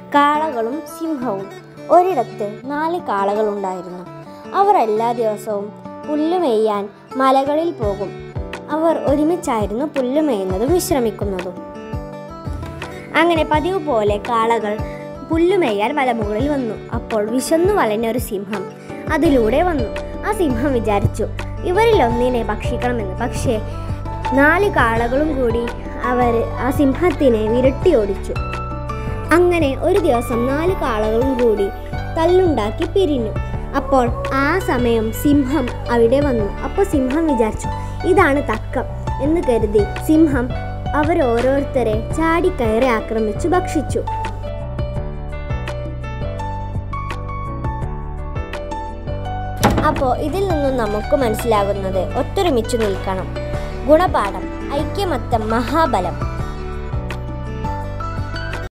കാളകളും സിംഹവും ഒരിടത്ത് നാല് കാളകളുണ്ടായിരുന്നു അവർ എല്ലാ ദിവസവും പുല്ലുമേയാൻ മലകളിൽ പോകും അവർ ഒരുമിച്ചായിരുന്നു പുല്ലുമേയുന്നതും വിശ്രമിക്കുന്നതും അങ്ങനെ പതിവ് പോലെ കാളകൾ പുല്ലുമേയാൻ മലമുകളിൽ വന്നു അപ്പോൾ വിശന്നു വലഞ്ഞ ഒരു സിംഹം അതിലൂടെ വന്നു ആ സിംഹം വിചാരിച്ചു ഇവരിൽ ഒന്നിനെ ഭക്ഷിക്കണമെന്ന് പക്ഷേ നാല് കാളകളും കൂടി അവർ ആ സിംഹത്തിനെ വിരട്ടി ഓടിച്ചു അങ്ങനെ ഒരു ദിവസം നാല് കാളകളും കൂടി തല്ലുണ്ടാക്കി പിരിഞ്ഞു അപ്പോൾ ആ സമയം സിംഹം അവിടെ വന്നു അപ്പോൾ സിംഹം വിചാരിച്ചു ഇതാണ് തക്കം എന്ന് കരുതി സിംഹം അവരോരോരുത്തരെ ചാടിക്കയറി ആക്രമിച്ചു ഭക്ഷിച്ചു അപ്പോൾ ഇതിൽ നിന്നും നമുക്ക് മനസ്സിലാകുന്നത് ഒത്തൊരുമിച്ചു നിൽക്കണം ഗുണപാഠം ഐക്യമത്തം മഹാബലം